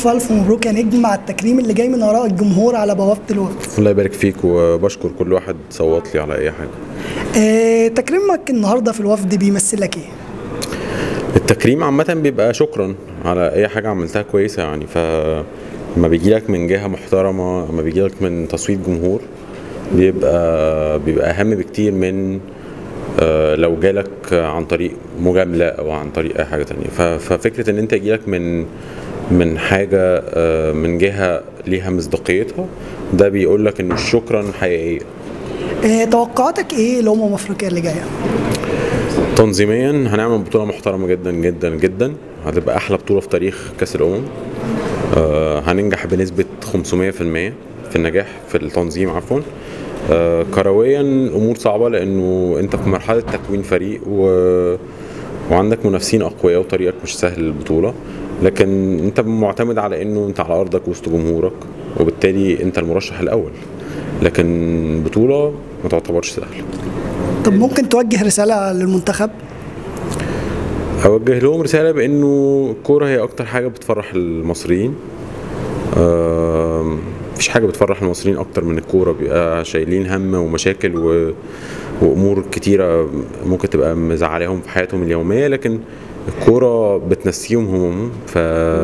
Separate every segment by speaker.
Speaker 1: الف الف مبروك يا نجم على التكريم اللي جاي من وراء الجمهور على بوابه الوفد
Speaker 2: الله يبارك فيك وبشكر كل واحد صوت لي على اي حاجه
Speaker 1: آه، تكريمك النهارده في الوفد بيمثل لك ايه
Speaker 2: التكريم عامه بيبقى شكرا على اي حاجه عملتها كويسه يعني ف لما بيجي لك من جهه محترمه لما بيجي لك من تصويت جمهور بيبقى بيبقى اهم بكتير من آه، لو جالك عن طريق مجامله او عن طريق اي حاجه تانية ف- ففكره ان انت يجيلك من من حاجه آه، من جهه ليها مصداقيتها ده بيقول لك ان شكرا حقيقيه
Speaker 1: آه، توقعاتك ايه لامم افريقيا اللي جايه
Speaker 2: تنظيميا هنعمل بطوله محترمه جدا جدا جدا هتبقى احلى بطوله في تاريخ كاس الامم آه هننجح بنسبه 500% في النجاح في التنظيم عفوا آه كرويا الامور صعبه لانه انت في مرحله تكوين فريق و... وعندك منافسين اقوياء وطريقك مش سهل البطوله لكن انت معتمد على انه انت على ارضك وسط جمهورك وبالتالي انت المرشح الاول لكن بطوله ما تعتبرش سهله
Speaker 1: طب ممكن توجه رساله للمنتخب
Speaker 2: اوجه لهم رساله بانه الكوره هي اكتر حاجه بتفرح المصريين آم، مفيش حاجه بتفرح المصريين اكتر من الكوره بيبقى شايلين هم ومشاكل و... وامور كتيره ممكن تبقى مزعلاهم في حياتهم اليوميه لكن الكوره بتنسيهم همومهم ف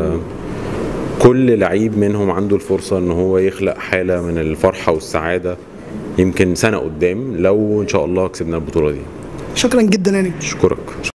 Speaker 2: كل لعيب منهم عنده الفرصه ان هو يخلق حاله من الفرحه والسعاده يمكن سنه قدام لو ان شاء الله كسبنا البطوله دي
Speaker 1: شكرا جدا يا نجم
Speaker 2: اشكرك